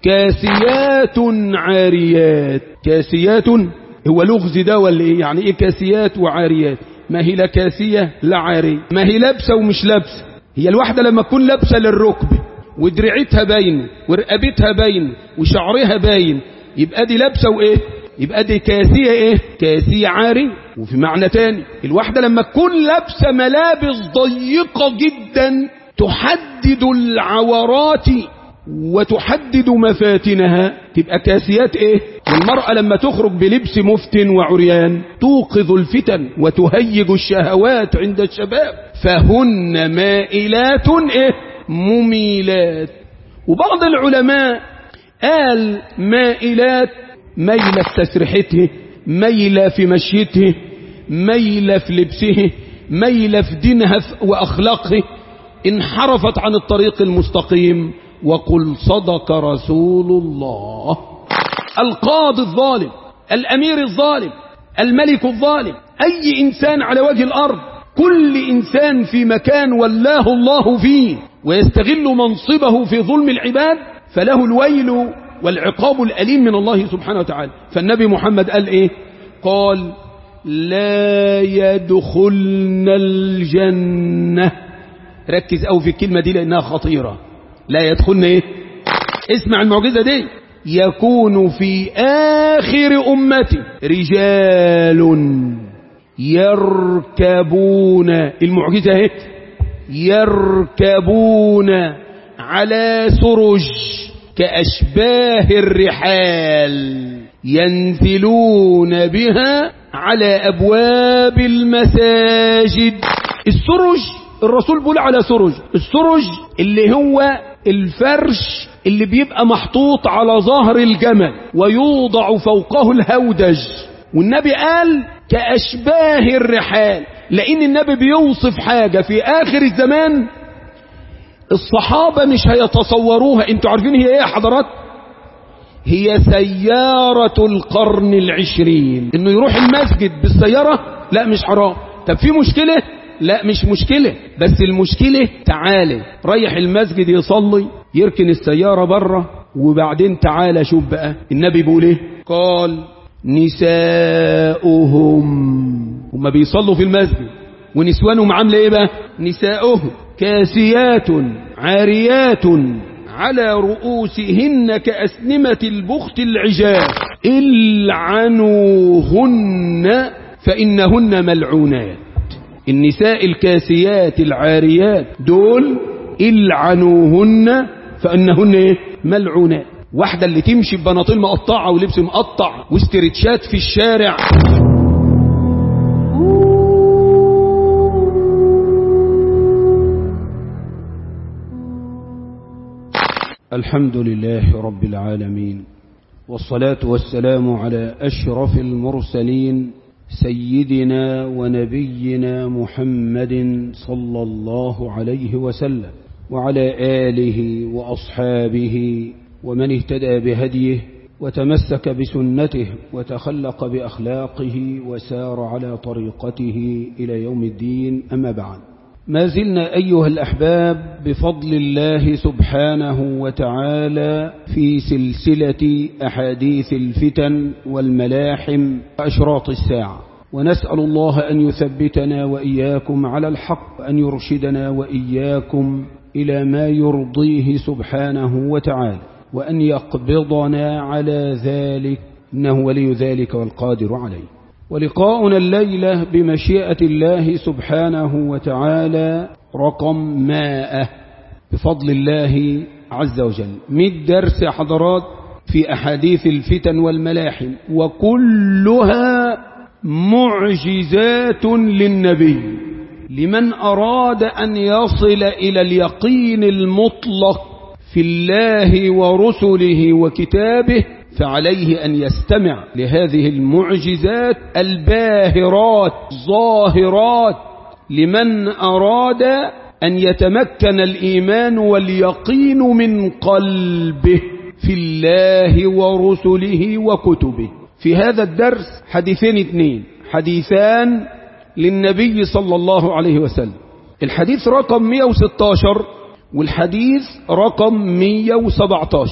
كاسيات عاريات كاسيات هو لغز ده ولا ايه يعني ايه كاسيات وعاريات ما هي لا كاسية لا عارية ما هي لابسة ومش لابسة هي الواحدة لما تكون لابسة للركب ودرعتها باين ورقبتها باين وشعرها باين يبقى دي لابسة وايه يبقى دي كاسية ايه كاسية عاري وفي معنى تاني الواحدة لما تكون لابسة ملابس ضيقة جدا تحدد العورات وتحدد مفاتنها تبقى كاسيات ايه والمرأة لما تخرج بلبس مفتن وعريان توقظ الفتن وتهيج الشهوات عند الشباب فهن مائلات ايه مميلات وبعض العلماء قال مائلات ميلة في تسريحته ميلة في مشيته ميلة في لبسه ميلة في دينها وأخلاقه انحرفت عن الطريق المستقيم وقل صدق رسول الله القاضي الظالم الأمير الظالم الملك الظالم أي إنسان على وجه الأرض كل إنسان في مكان ولاه الله فيه ويستغل منصبه في ظلم العباد فله الويل والعقاب الأليم من الله سبحانه وتعالى فالنبي محمد قال إيه قال لا يدخلن الجنة ركز أو في الكلمة دي لأنها خطيرة لا يدخلن إيه اسمع المعجزة دي يكون في آخر أمتي رجال يركبون المعجزة اهي يركبون على سرج كأشباه الرحال ينزلون بها على أبواب المساجد السرج الرسول بيقول على سرج السرج اللي هو الفرش اللي بيبقى محطوط على ظهر الجمل ويوضع فوقه الهودج والنبي قال كأشباه الرحال لأن النبي بيوصف حاجة في آخر الزمان الصحابة مش هيتصوروها انتوا عارفين هي ايه يا حضرات هي سيارة القرن العشرين انه يروح المسجد بالسيارة لا مش حرام طب في مشكلة لا مش مشكلة بس المشكلة تعالى ريح المسجد يصلي يركن السيارة بره وبعدين تعالى شوف بقى النبي بيقول ايه قال نساؤهم هم بيصلوا في المسجد ونسوانهم عامله ايه بقى نساؤهم كاسيات عاريات على رؤوسهن كأسنمة البخت العجاف العنوهن فإنهن ملعونات النساء الكاسيات العاريات دول العنوهن فإنهن إيه؟ ملعونات واحدة اللي تمشي ببناطيل مقطعة ولبس مقطع واسترتشات في الشارع الحمد لله رب العالمين والصلاة والسلام على أشرف المرسلين سيدنا ونبينا محمد صلى الله عليه وسلم وعلى آله وأصحابه ومن اهتدى بهديه وتمسك بسنته وتخلق بأخلاقه وسار على طريقته إلى يوم الدين أما بعد ما زلنا أيها الأحباب بفضل الله سبحانه وتعالى في سلسلة أحاديث الفتن والملاحم وأشراط الساعة ونسأل الله أن يثبتنا وإياكم على الحق وأن يرشدنا وإياكم إلى ما يرضيه سبحانه وتعالى وأن يقبضنا على ذلك إنه ولي ذلك والقادر عليه ولقاؤنا الليلة بمشيئة الله سبحانه وتعالى رقم مائة بفضل الله عز وجل مئة درس حضرات في أحاديث الفتن والملاحم وكلها معجزات للنبي لمن أراد أن يصل إلى اليقين المطلق في الله ورسله وكتابه فعليه أن يستمع لهذه المعجزات الباهرات ظاهرات لمن أراد أن يتمكن الإيمان واليقين من قلبه في الله ورسله وكتبه في هذا الدرس حديثين اثنين حديثان للنبي صلى الله عليه وسلم الحديث رقم 116 والحديث رقم 117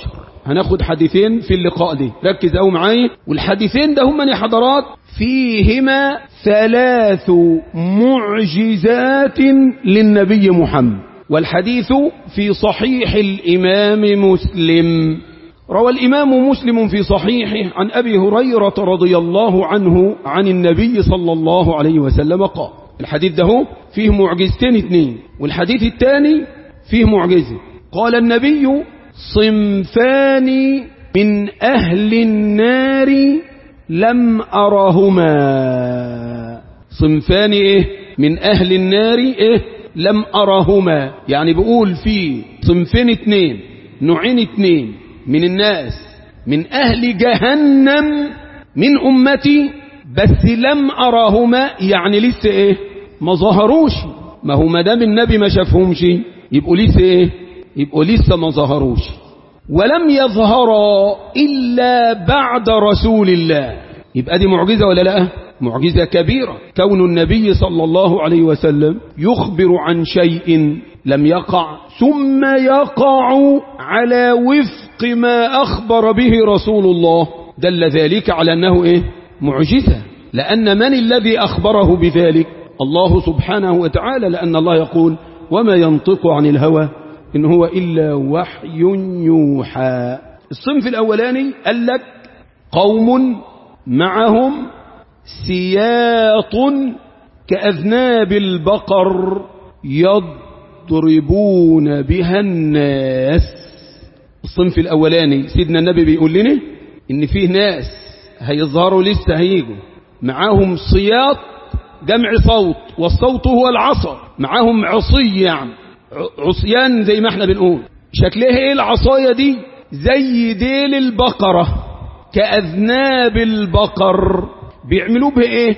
هناخد حديثين في اللقاء دي ركز قوي معايا والحديثين ده هم يا حضرات فيهما ثلاث معجزات للنبي محمد والحديث في صحيح الإمام مسلم روى الإمام مسلم في صحيحه عن أبي هريرة رضي الله عنه عن النبي صلى الله عليه وسلم قال الحديث ده فيه معجزتين اثنين والحديث الثاني فيه معجزة قال النبي صنفان من أهل النار لم أرهما صنفان إيه من أهل النار إيه لم أرهما يعني بقول في صنفين اثنين نوعين اثنين من الناس من أهل جهنم من أمتي بس لم أراهما يعني لسه إيه ما ظهروش ما هو مدام النبي ما شافهمش يبقوا لسه إيه يبقوا لسه ما ظهروش ولم يظهرا إلا بعد رسول الله يبقى دي معجزة ولا لا معجزة كبيرة كون النبي صلى الله عليه وسلم يخبر عن شيء لم يقع ثم يقع على وفق ما أخبر به رسول الله دل ذلك على أنه إيه معجزة لأن من الذي أخبره بذلك الله سبحانه وتعالى لأن الله يقول وما ينطق عن الهوى إن هو إلا وحي يوحى الصنف الأولاني قال لك قوم معهم سياط كأذناب البقر يضربون بها الناس الصنف الأولاني سيدنا النبي بيقول لنا إن فيه ناس هيظهروا لسه هيجوا معاهم صياط جمع صوت والصوت هو العصا معاهم عصي يعني عصيان زي ما احنا بنقول شكلها ايه العصاية دي زي ديل البقرة كأذناب البقر بيعملوا بها ايه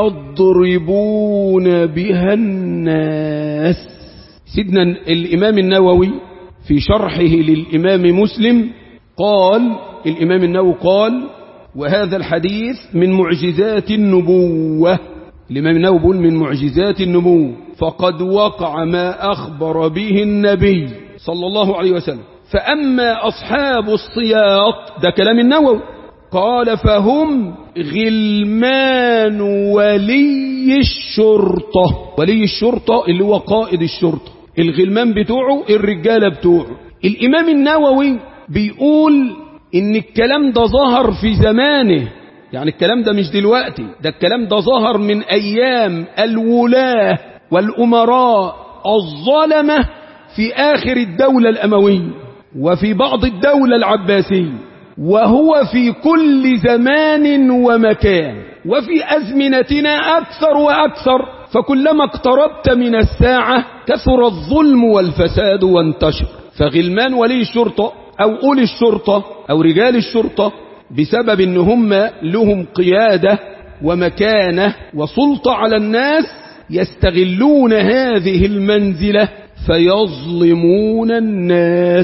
يضربون بها الناس سيدنا الامام النووي في شرحه للامام مسلم قال الامام النووي قال وهذا الحديث من معجزات النبوة الامام النووي بيقول من معجزات النبوة فقد وقع ما اخبر به النبي صلى الله عليه وسلم فاما اصحاب الصياط ده كلام النووي قال فهم غلمان ولي الشرطة ولي الشرطة اللي هو قائد الشرطة الغلمان بتوعه الرجالة بتوعه الإمام النووي بيقول إن الكلام ده ظهر في زمانه يعني الكلام ده مش دلوقتي ده الكلام ده ظهر من أيام الولاة والأمراء الظلمة في آخر الدولة الأموية وفي بعض الدولة العباسية وهو في كل زمان ومكان وفي أزمنتنا أكثر وأكثر فكلما اقتربت من الساعة كثر الظلم والفساد وانتشر فغلمان ولي الشرطة أو أولي الشرطة أو رجال الشرطة بسبب ان هم لهم قيادة ومكانة وسلطة على الناس يستغلون هذه المنزلة فيظلمون الناس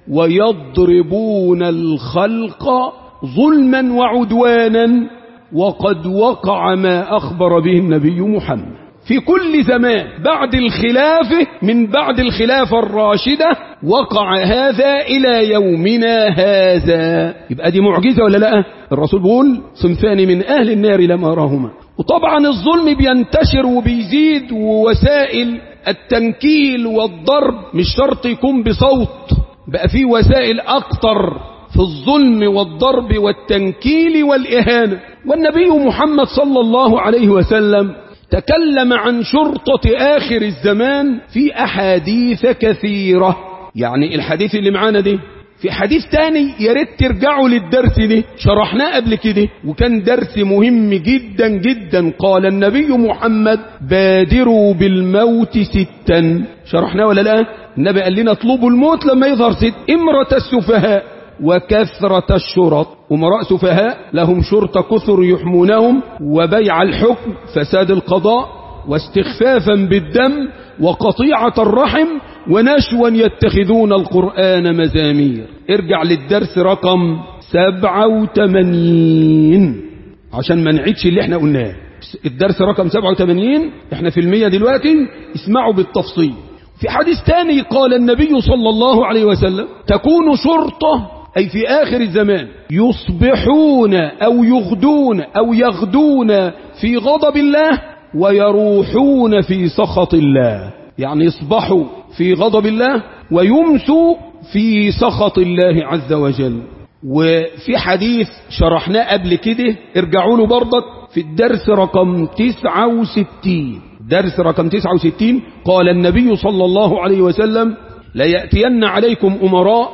ويضربون الخلق ظلما وعدوانا وقد وقع ما أخبر به النبي محمد في كل زمان بعد الخلافة من بعد الخلافة الراشدة وقع هذا إلى يومنا هذا يبقى دي معجزة ولا لا الرسول بيقول صنفان من أهل النار لم أراهما وطبعا الظلم بينتشر وبيزيد ووسائل التنكيل والضرب مش شرط يكون بصوت بقى في وسائل أكتر في الظلم والضرب والتنكيل والإهانة والنبي محمد صلى الله عليه وسلم تكلم عن شرطة آخر الزمان في أحاديث كثيرة يعني الحديث اللي معانا دي في حديث تاني يا ريت ترجعوا للدرس ده شرحناه قبل كده وكان درس مهم جدا جدا قال النبي محمد بادروا بالموت ستا شرحناه ولا لا النبي قال لنا اطلبوا الموت لما يظهر ست امرة السفهاء وكثرة الشرط أمراء سفهاء لهم شرطة كثر يحمونهم وبيع الحكم فساد القضاء واستخفافا بالدم وقطيعة الرحم ونشوا يتخذون القرآن مزامير ارجع للدرس رقم سبعة وثمانين عشان ما نعيدش اللي احنا قلناه الدرس رقم سبعة وثمانين احنا في المية دلوقتي اسمعوا بالتفصيل في حديث تاني قال النبي صلى الله عليه وسلم تكون شرطة أي في آخر الزمان يصبحون أو يغدون أو يغدون في غضب الله ويروحون في سخط الله يعني يصبحوا في غضب الله ويمسوا في سخط الله عز وجل وفي حديث شرحناه قبل كده ارجعوا له برضك في الدرس رقم 69 درس رقم 69 قال النبي صلى الله عليه وسلم ليأتين عليكم أمراء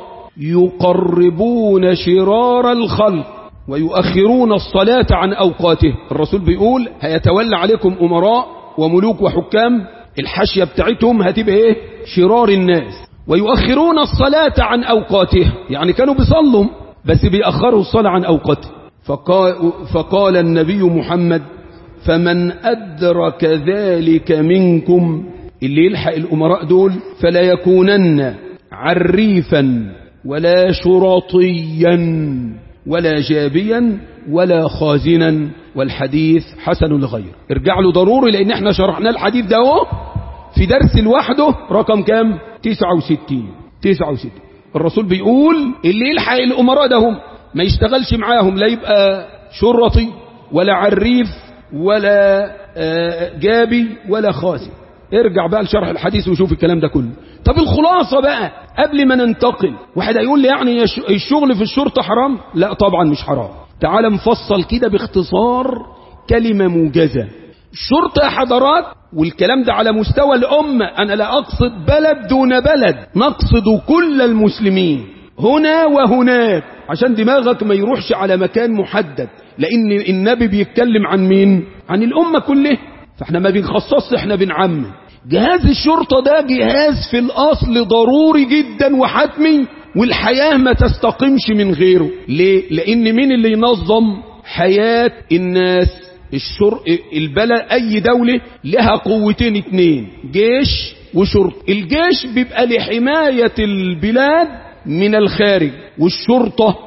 يقربون شرار الخلق ويؤخرون الصلاة عن أوقاته الرسول بيقول هيتولى عليكم أمراء وملوك وحكام الحاشية بتاعتهم هتبقى ايه شرار الناس ويؤخرون الصلاة عن أوقاته يعني كانوا بيصلوا بس بيأخروا الصلاة عن أوقاته فقال, فقال النبي محمد فمن أدرك ذلك منكم اللي يلحق الأمراء دول فلا يكونن عريفا ولا شرطيا ولا جابيا ولا خازنا والحديث حسن لغير ارجع له ضروري لان احنا شرحنا الحديث ده اهو في درس لوحده رقم كام 69 69 الرسول بيقول اللي يلحق الامراء ده هم ما يشتغلش معاهم لا يبقى شرطي ولا عريف ولا جابي ولا خازن ارجع بقى لشرح الحديث وشوف الكلام ده كله طب الخلاصة بقى قبل ما ننتقل واحد هيقول لي يعني الشغل في الشرطة حرام لا طبعا مش حرام تعال نفصل كده باختصار كلمة موجزة الشرطة يا حضرات والكلام ده على مستوى الأمة أنا لا أقصد بلد دون بلد نقصد كل المسلمين هنا وهناك عشان دماغك ما يروحش على مكان محدد لأن النبي بيتكلم عن مين عن الأمة كلها فاحنا ما بنخصص احنا بنعمم جهاز الشرطة ده جهاز في الأصل ضروري جدا وحتمي والحياة ما تستقمش من غيره ليه؟ لأن مين اللي ينظم حياة الناس الشر... البلد أي دولة لها قوتين اتنين جيش وشرطة الجيش بيبقى لحماية البلاد من الخارج والشرطة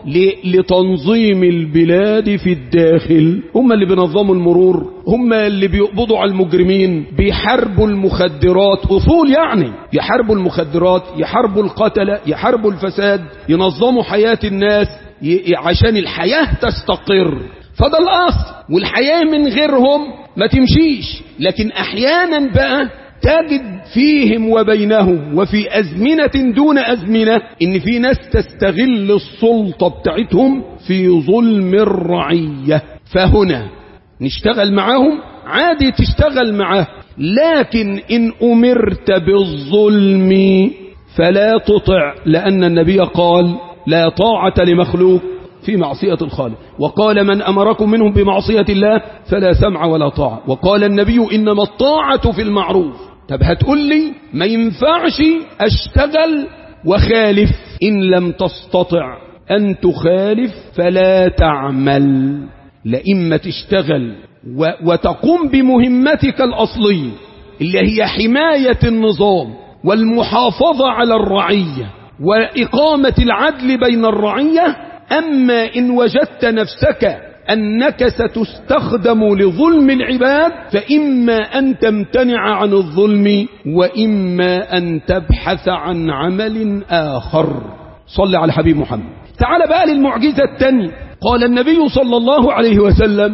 لتنظيم البلاد في الداخل هم اللي بينظموا المرور هم اللي بيقبضوا على المجرمين بيحاربوا المخدرات أصول يعني يحاربوا المخدرات يحاربوا القتلة يحاربوا الفساد ينظموا حياة الناس عشان الحياة تستقر فده الأصل والحياة من غيرهم ما تمشيش لكن أحيانا بقى تجد فيهم وبينهم وفي أزمنة دون أزمنة إن في ناس تستغل السلطة بتاعتهم في ظلم الرعية فهنا نشتغل معاهم عادي تشتغل معاه لكن إن أمرت بالظلم فلا تطع لأن النبي قال لا طاعة لمخلوق في معصية الخالق وقال من أمركم منهم بمعصية الله فلا سمع ولا طاعة وقال النبي إنما الطاعة في المعروف طب هتقول لي ما ينفعش أشتغل وخالف إن لم تستطع أن تخالف فلا تعمل لإما تشتغل وتقوم بمهمتك الأصلية اللي هي حماية النظام والمحافظة على الرعية وإقامة العدل بين الرعية أما إن وجدت نفسك أنك ستستخدم لظلم العباد فإما أن تمتنع عن الظلم وإما أن تبحث عن عمل آخر صل على حبيب محمد تعال بقى للمعجزة الثانية قال النبي صلى الله عليه وسلم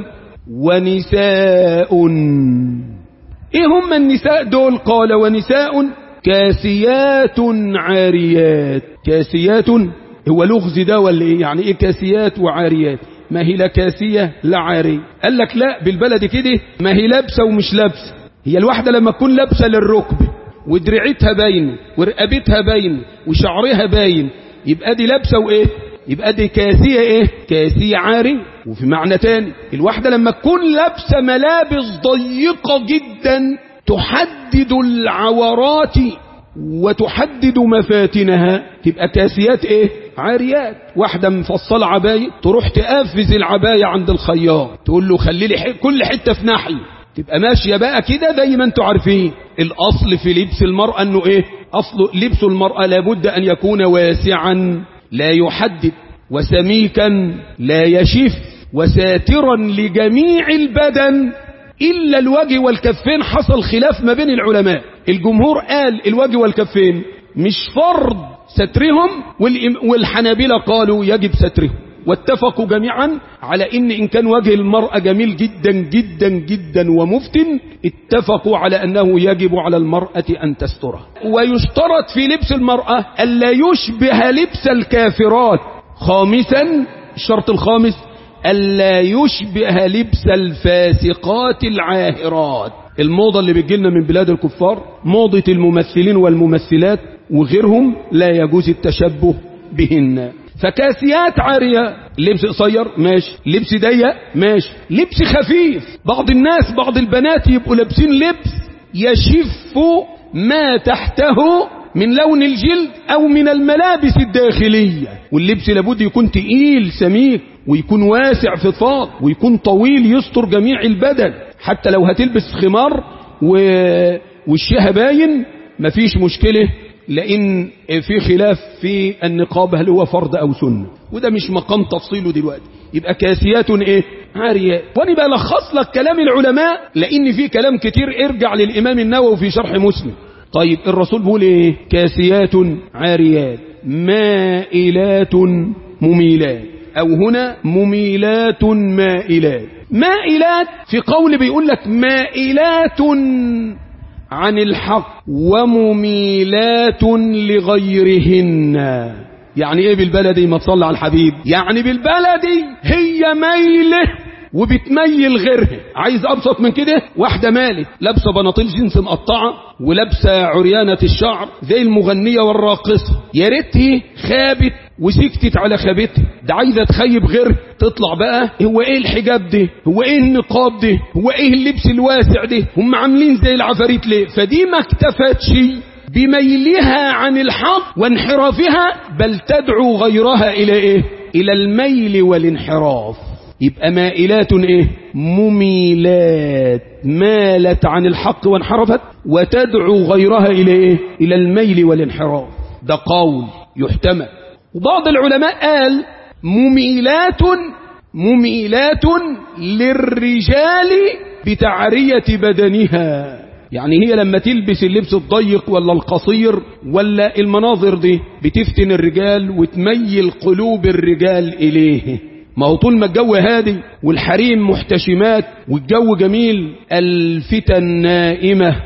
ونساء إيه هم النساء دول قال ونساء كاسيات عاريات كاسيات هو لغز ده ولا ايه يعني ايه كاسيات وعاريات ما هي لا كاسية لا عارية قال لك لا بالبلد كده ما هي لابسة ومش لابسة هي الواحدة لما تكون لابسة للركب ودرعتها باين ورقبتها باين وشعرها باين يبقى دي لابسة وايه يبقى دي كاسية ايه كاسية عارية وفي معنى تاني الواحدة لما تكون لابسة ملابس ضيقة جدا تحدد العورات وتحدد مفاتنها تبقى كاسيات ايه عاريات واحدة مفصلة عباية تروح تقفز العباية عند الخياط تقول له خلي لي كل حتة في ناحية تبقى ماشية بقى كده زي ما انتوا عارفين الاصل في لبس المرأة انه ايه اصل لبس المرأة لابد ان يكون واسعا لا يحدد وسميكا لا يشف وساترا لجميع البدن إلا الوجه والكفين حصل خلاف ما بين العلماء الجمهور قال الوجه والكفين مش فرض سترهم والحنابلة قالوا يجب سترهم واتفقوا جميعا على ان ان كان وجه المرأة جميل جدا جدا جدا ومفتن اتفقوا على انه يجب على المرأة ان تستره ويشترط في لبس المرأة الا يشبه لبس الكافرات خامسا الشرط الخامس الا يشبه لبس الفاسقات العاهرات الموضة اللي بتجيلنا من بلاد الكفار موضة الممثلين والممثلات وغيرهم لا يجوز التشبه بهن فكاسيات عارية لبس قصير ماشي لبس ضيق ماشي لبس خفيف بعض الناس بعض البنات يبقوا لابسين لبس يشف ما تحته من لون الجلد او من الملابس الداخلية واللبس لابد يكون تقيل سميك ويكون واسع فضفاض ويكون طويل يستر جميع البدن حتى لو هتلبس خمار و... والشها باين مفيش مشكلة لان في خلاف في النقاب هل هو فرض او سنة وده مش مقام تفصيله دلوقتي يبقى كاسيات ايه عاريات وانا بلخص لك كلام العلماء لان في كلام كتير ارجع للامام النووي في شرح مسلم طيب الرسول بيقول ايه كاسيات عاريات مائلات مميلات او هنا مميلات مائلات مائلات في قول بيقول لك مائلات عن الحق ومميلات لغيرهن يعني ايه بالبلدي ما تصلى على الحبيب يعني بالبلدي هي ميله وبتميل غيرها عايز ابسط من كده واحده مالت لابسه بناطيل جينز مقطعه ولابسه عريانه الشعر زي المغنيه والراقصه يا ريت خابت وسكتت على خابتها ده عايزه تخيب غير تطلع بقى هو ايه الحجاب ده هو ايه النقاب ده هو ايه اللبس الواسع ده هم عاملين زي العفاريت ليه فدي ما اكتفتش بميلها عن الحق وانحرافها بل تدعو غيرها الى ايه الى الميل والانحراف يبقى مائلات ايه مميلات مالت عن الحق وانحرفت وتدعو غيرها الى ايه الى الميل والانحراف ده قول يحتمل وبعض العلماء قال مميلات مميلات للرجال بتعرية بدنها يعني هي لما تلبس اللبس الضيق ولا القصير ولا المناظر دي بتفتن الرجال وتميل قلوب الرجال إليه ما هو طول ما الجو هادي والحريم محتشمات والجو جميل الفتن نائمة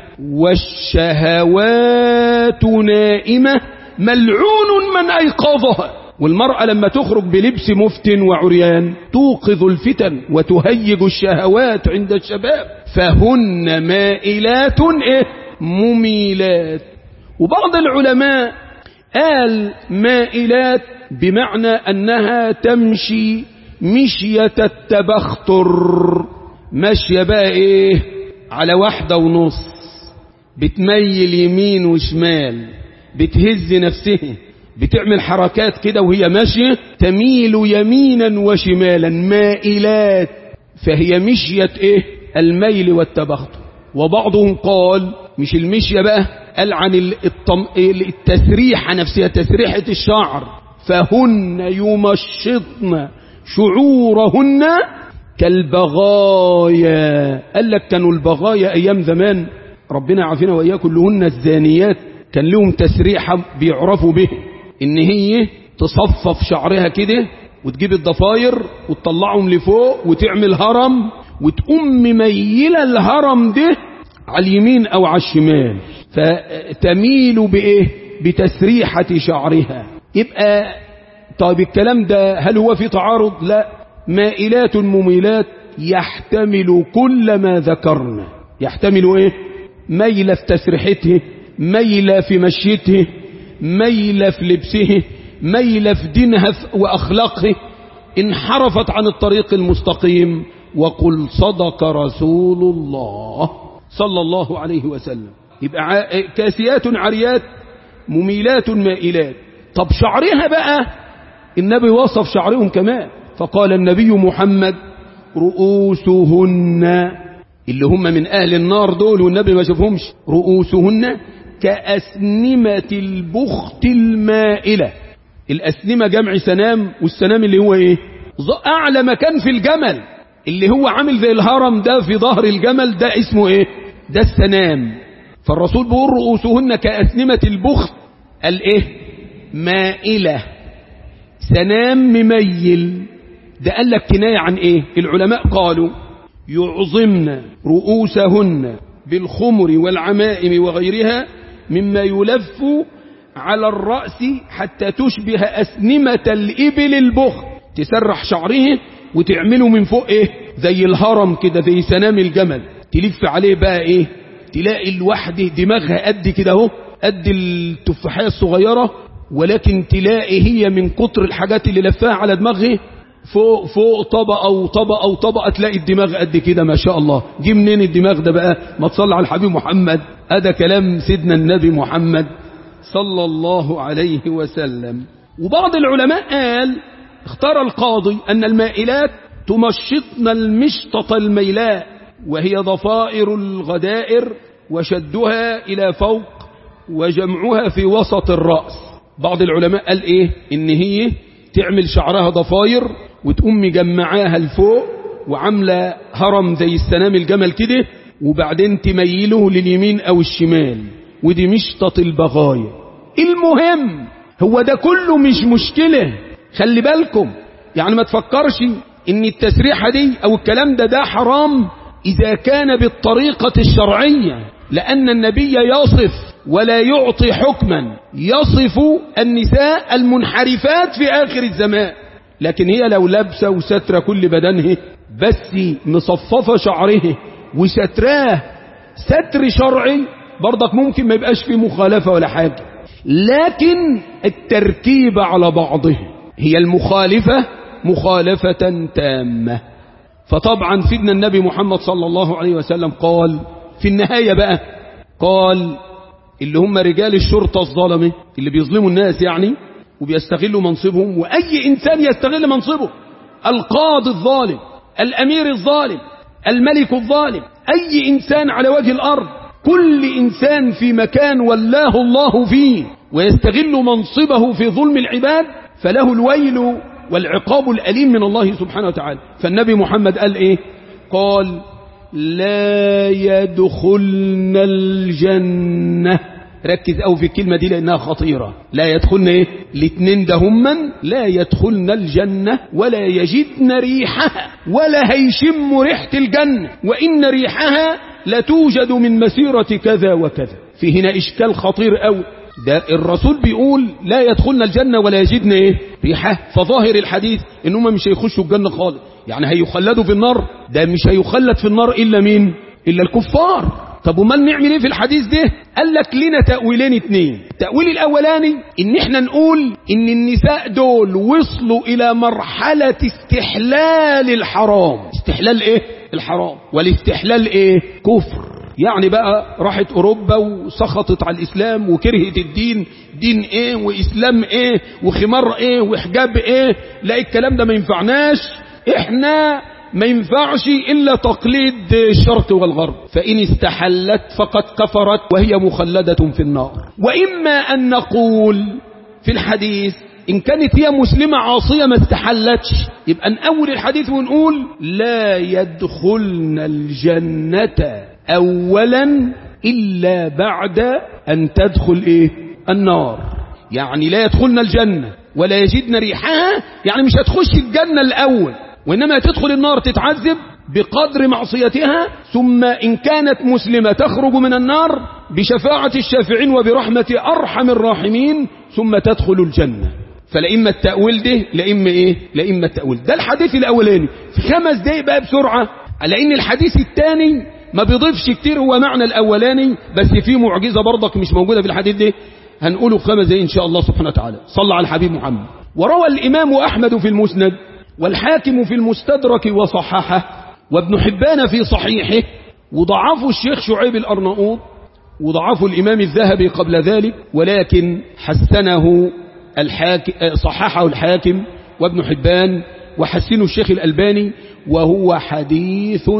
والشهوات نائمة ملعون من أيقظها والمرأة لما تخرج بلبس مفتن وعريان توقظ الفتن وتهيج الشهوات عند الشباب فهن مائلات إيه مميلات وبعض العلماء قال مائلات بمعنى أنها تمشي مشية التبختر ماشية بقى إيه على واحدة ونص بتميل يمين وشمال بتهز نفسها بتعمل حركات كده وهي ماشية تميل يمينا وشمالا مائلات فهي مشية ايه الميل والتبختر وبعضهم قال مش المشية بقى قال عن الطم... التسريحة نفسها تسريحة الشعر فهن يمشطن شعورهن كالبغايا قال لك كانوا البغايا ايام زمان ربنا عافينا واياكم كلهن الزانيات كان لهم تسريحة بيعرفوا به ان هي تصفف شعرها كده وتجيب الضفاير وتطلعهم لفوق وتعمل هرم وتقوم مميلة الهرم ده على اليمين او على الشمال فتميل بايه بتسريحة شعرها يبقى طيب الكلام ده هل هو في تعارض لا مائلات مميلات يحتمل كل ما ذكرنا يحتمل ايه ميل في تسريحته ميل في مشيته ميل في لبسه ميل في دينها وأخلاقه انحرفت عن الطريق المستقيم وقل صدق رسول الله صلى الله عليه وسلم يبقى كاسيات عريات مميلات مائلات طب شعرها بقى النبي وصف شعرهم كمان فقال النبي محمد رؤوسهن اللي هم من أهل النار دول والنبي ما شافهمش رؤوسهن كأسنمة البخت المائلة الأسنمة جمع سنام والسنام اللي هو ايه أعلى مكان في الجمل اللي هو عامل زي الهرم ده في ظهر الجمل ده اسمه ايه ده السنام فالرسول بيقول رؤوسهن كأسنمة البخت الايه مائلة سنام مميل ده قال لك كناية عن ايه العلماء قالوا يعظمن رؤوسهن بالخمر والعمائم وغيرها مما يلف على الرأس حتى تشبه أسنمة الإبل البخ تسرح شعره وتعمله من فوق ايه زي الهرم كده زي سنام الجمل تلف عليه بقى ايه تلاقي الوحده دماغها قد كده اهو قد التفاحية الصغيرة ولكن تلاقي هي من كتر الحاجات اللي لفاها على دماغه فوق فوق طبقة وطبقة وطبقة تلاقي الدماغ قد كده ما شاء الله جه منين الدماغ ده بقى ما تصلي على الحبيب محمد هذا كلام سيدنا النبي محمد صلى الله عليه وسلم وبعض العلماء قال اختار القاضي أن المائلات تمشطن المشطة الميلاء وهي ضفائر الغدائر وشدها إلى فوق وجمعها في وسط الرأس بعض العلماء قال ايه ان هي تعمل شعرها ضفاير وتقوم مجمعاها لفوق وعاملة هرم زي السنام الجمل كده وبعدين تميله لليمين او الشمال ودي مشطة البغاية المهم هو ده كله مش مشكلة خلي بالكم يعني ما تفكرش ان التسريحة دي او الكلام ده ده حرام اذا كان بالطريقة الشرعية لان النبي يصف ولا يعطي حكما يصف النساء المنحرفات في آخر الزمان لكن هي لو لابسة وسترة كل بدنه بس مصففة شعره وستراه ستر شرعي برضك ممكن ما يبقاش فيه مخالفة ولا حاجة لكن التركيب على بعضه هي المخالفة مخالفة تامة فطبعا سيدنا النبي محمد صلى الله عليه وسلم قال في النهاية بقى قال اللي هم رجال الشرطة الظلمة اللي بيظلموا الناس يعني وبيستغلوا منصبهم وأي إنسان يستغل منصبه القاضي الظالم الأمير الظالم الملك الظالم أي إنسان على وجه الأرض كل إنسان في مكان ولاه الله فيه ويستغل منصبه في ظلم العباد فله الويل والعقاب الأليم من الله سبحانه وتعالى فالنبي محمد قال إيه قال لا يدخلن الجنة ركز أو في الكلمة دي لأنها خطيرة لا يدخلن إيه الاثنين ده هما لا يدخلن الجنة ولا يجدن ريحها ولا هيشم ريحة الجنة وإن ريحها لتوجد من مسيرة كذا وكذا في هنا إشكال خطير أوي ده الرسول بيقول لا يدخلن الجنة ولا يجدن ايه ريحة فظاهر الحديث ان هم مش هيخشوا الجنة خالص يعني هيخلدوا في النار ده مش هيخلد في النار الا مين الا الكفار طب ومال نعمل ايه في الحديث ده قال لك لنا تأويلين اتنين التأويل الاولاني ان احنا نقول ان النساء دول وصلوا الى مرحلة استحلال الحرام استحلال ايه الحرام والاستحلال ايه كفر يعني بقى راحت أوروبا وسخطت على الإسلام وكرهت الدين دين إيه وإسلام إيه وخمار إيه وحجاب إيه لا الكلام ده ما ينفعناش إحنا ما ينفعش إلا تقليد الشرق والغرب فإن استحلت فقد كفرت وهي مخلدة في النار وإما أن نقول في الحديث إن كانت هي مسلمة عاصية ما استحلتش يبقى نأول الحديث ونقول لا يدخلن الجنة أولا إلا بعد أن تدخل إيه النار يعني لا يدخلن الجنة ولا يجدن ريحها يعني مش هتخش الجنة الأول وإنما تدخل النار تتعذب بقدر معصيتها ثم إن كانت مسلمة تخرج من النار بشفاعة الشافعين وبرحمة أرحم الراحمين ثم تدخل الجنة فلإما التأويل ده لإما إيه لإما التأويل ده الحديث الأولاني في خمس دقايق بقى بسرعة لأن الحديث الثاني ما بيضيفش كتير هو معنى الأولاني بس في معجزة برضك مش موجودة في الحديث ده هنقوله في خمس دقايق إن شاء الله سبحانه وتعالى صلى على الحبيب محمد وروى الإمام أحمد في المسند والحاكم في المستدرك وصححه وابن حبان في صحيحه وضعفه الشيخ شعيب الأرناؤوط وضعفه الإمام الذهبي قبل ذلك ولكن حسنه الحاكم صححه الحاكم وابن حبان وحسنه الشيخ الألباني وهو حديث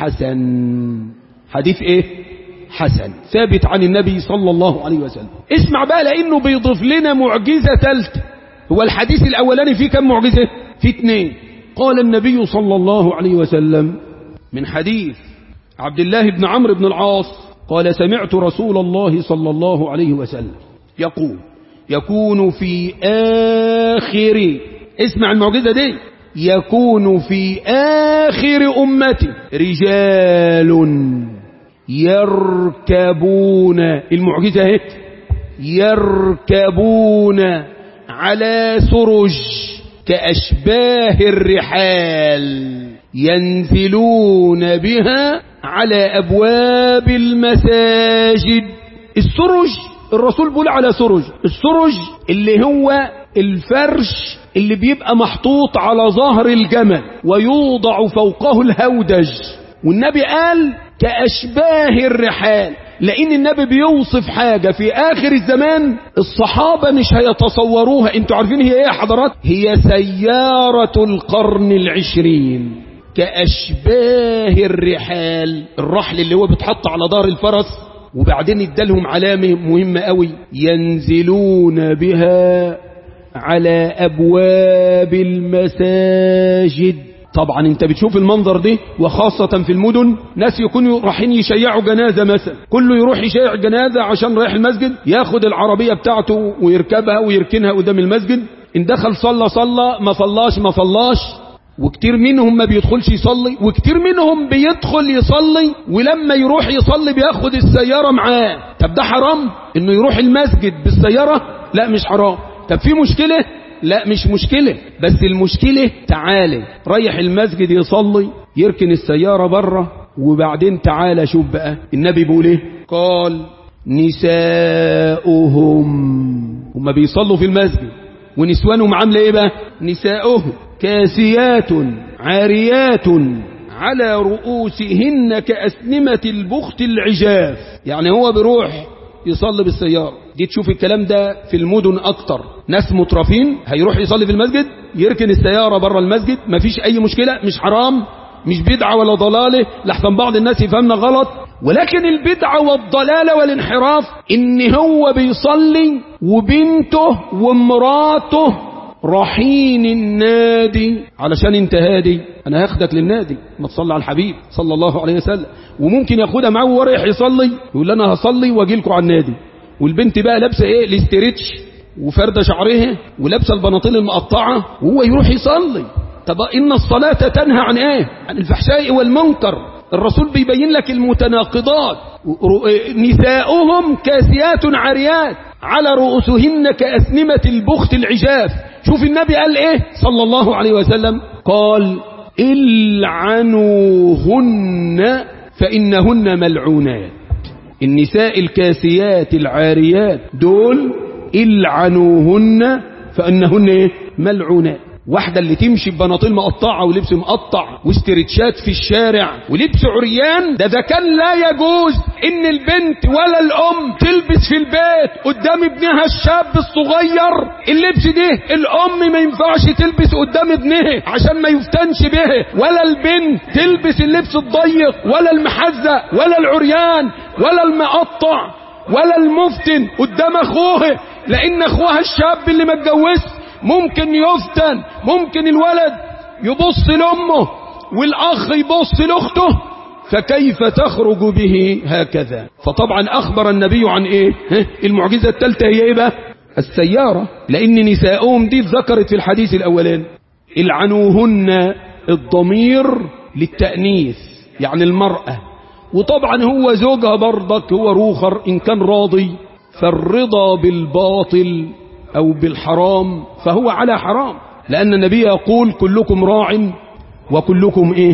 حسن حديث ايه حسن ثابت عن النبي صلى الله عليه وسلم اسمع بقى لانه بيضيف لنا معجزة ثالثة هو الحديث الاولاني فيه كم معجزة في اثنين قال النبي صلى الله عليه وسلم من حديث عبد الله بن عمرو بن العاص قال سمعت رسول الله صلى الله عليه وسلم يقول يكون في آخر اسمع المعجزة دي يكون في آخر أمتي رجال يركبون المعجزة اهي يركبون على سرج كأشباه الرحال ينزلون بها على أبواب المساجد السرج الرسول بيقول على سرج السرج اللي هو الفرش اللي بيبقى محطوط على ظهر الجمل ويوضع فوقه الهودج والنبي قال كأشباه الرحال لأن النبي بيوصف حاجة في آخر الزمان الصحابة مش هيتصوروها انتوا عارفين هي ايه يا حضرات هي سيارة القرن العشرين كأشباه الرحال الرحل اللي هو بيتحط على ظهر الفرس وبعدين ادالهم علامة مهمة قوي ينزلون بها على أبواب المساجد طبعا انت بتشوف المنظر ده وخاصة في المدن ناس يكونوا رايحين يشيعوا جنازة مثلا كله يروح يشيع جنازة عشان رايح المسجد ياخد العربية بتاعته ويركبها ويركنها قدام المسجد ان دخل صلى صلى ما صلاش ما صلاش وكتير منهم ما بيدخلش يصلي وكتير منهم بيدخل يصلي ولما يروح يصلي بياخد السيارة معاه طب ده حرام انه يروح المسجد بالسيارة لا مش حرام طب في مشكلة لا مش مشكلة بس المشكلة تعالى ريح المسجد يصلي يركن السيارة بره وبعدين تعالى شوف بقى النبي بيقول ايه قال نساؤهم هم بيصلوا في المسجد ونسوانهم عامله ايه بقى نساؤهم كاسيات عاريات على رؤوسهن كأسنمة البخت العجاف يعني هو بيروح يصلي بالسيارة دي تشوف الكلام ده في المدن أكتر ناس مترفين هيروح يصلي في المسجد يركن السيارة بره المسجد مفيش أي مشكلة مش حرام مش بدعة ولا ضلالة لحسن بعض الناس يفهمنا غلط ولكن البدعة والضلالة والانحراف ان هو بيصلي وبنته ومراته رحين النادي علشان انت هادي انا هاخدك للنادي ما تصلي على الحبيب صلى الله عليه وسلم وممكن ياخدها معاه وهو رايح يصلي يقول انا هصلي واجي لكم على النادي والبنت بقى لابسه ايه الاستريتش وفرده شعرها ولابسه البناطيل المقطعه وهو يروح يصلي طب ان الصلاه تنهى عن ايه عن الفحشاء والمنكر الرسول بيبين لك المتناقضات نساؤهم كاسيات عاريات على رؤوسهن كأسنمة البخت العجاف شوف النبي قال ايه صلى الله عليه وسلم قال العنوهن فإنهن ملعونات النساء الكاسيات العاريات دول العنوهن فإنهن ايه ملعونات واحدة اللي تمشي ببناطيل مقطعة ولبس مقطع واسترتشات في الشارع ولبس عريان ده ده كان لا يجوز ان البنت ولا الام تلبس في البيت قدام ابنها الشاب الصغير اللبس ده الام ما ينفعش تلبس قدام ابنها عشان ما يفتنش به ولا البنت تلبس اللبس الضيق ولا المحزق ولا العريان ولا المقطع ولا المفتن قدام اخوها لان اخوها الشاب اللي ما اتجوزش ممكن يفتن ممكن الولد يبص لأمه والأخ يبص لأخته فكيف تخرج به هكذا فطبعا أخبر النبي عن إيه المعجزة الثالثة هي إيه بقى السيارة لأن نساؤهم دي ذكرت في الحديث الأولاني العنوهن الضمير للتأنيث يعني المرأة وطبعا هو زوجها برضك هو روخر إن كان راضي فالرضا بالباطل أو بالحرام فهو على حرام لأن النبي يقول كلكم راع وكلكم إيه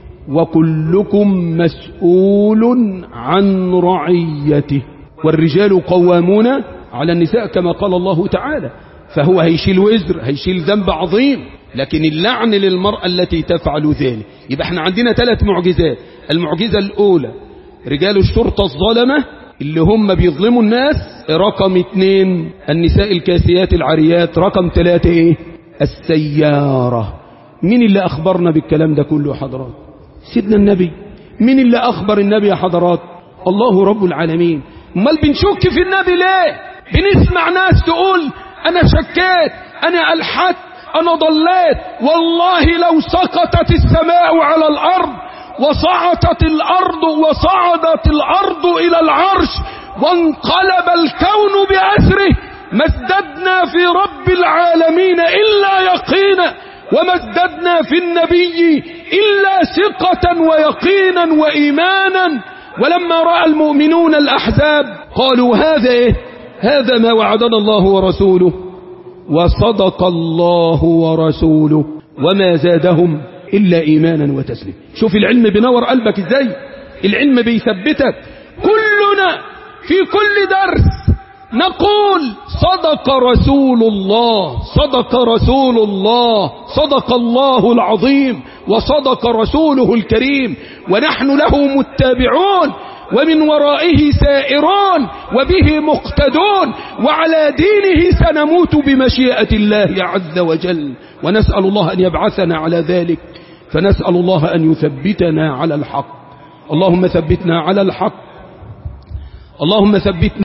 وكلكم مسؤول عن رعيته والرجال قوامون على النساء كما قال الله تعالى فهو هيشيل وزر هيشيل ذنب عظيم لكن اللعن للمرأة التي تفعل ذلك يبقى احنا عندنا ثلاث معجزات المعجزة الأولى رجال الشرطة الظلمة اللي هم بيظلموا الناس رقم اتنين النساء الكاسيات العاريات رقم ثلاثة ايه السيارة مين اللي اخبرنا بالكلام ده كله يا حضرات سيدنا النبي مين اللي اخبر النبي يا حضرات الله رب العالمين امال بنشك في النبي ليه بنسمع ناس تقول انا شكيت انا الحت انا ضليت والله لو سقطت السماء على الارض وصعدت الأرض وصعدت الأرض إلى العرش وانقلب الكون بأسره ما ازددنا في رب العالمين إلا يقينا وما ازددنا في النبي إلا ثقة ويقينا وإيمانا ولما رأى المؤمنون الأحزاب قالوا هذا إيه هذا ما وعدنا الله ورسوله وصدق الله ورسوله وما زادهم إلا إيمانا وتسليم شوف العلم بنور قلبك إزاي العلم بيثبتك كلنا في كل درس نقول صدق رسول الله صدق رسول الله صدق الله العظيم وصدق رسوله الكريم ونحن له متابعون ومن ورائه سائرون وبه مقتدون وعلى دينه سنموت بمشيئة الله عز وجل ونسأل الله أن يبعثنا على ذلك فنسأل الله أن يثبتنا على الحق اللهم ثبتنا على الحق اللهم ثبتنا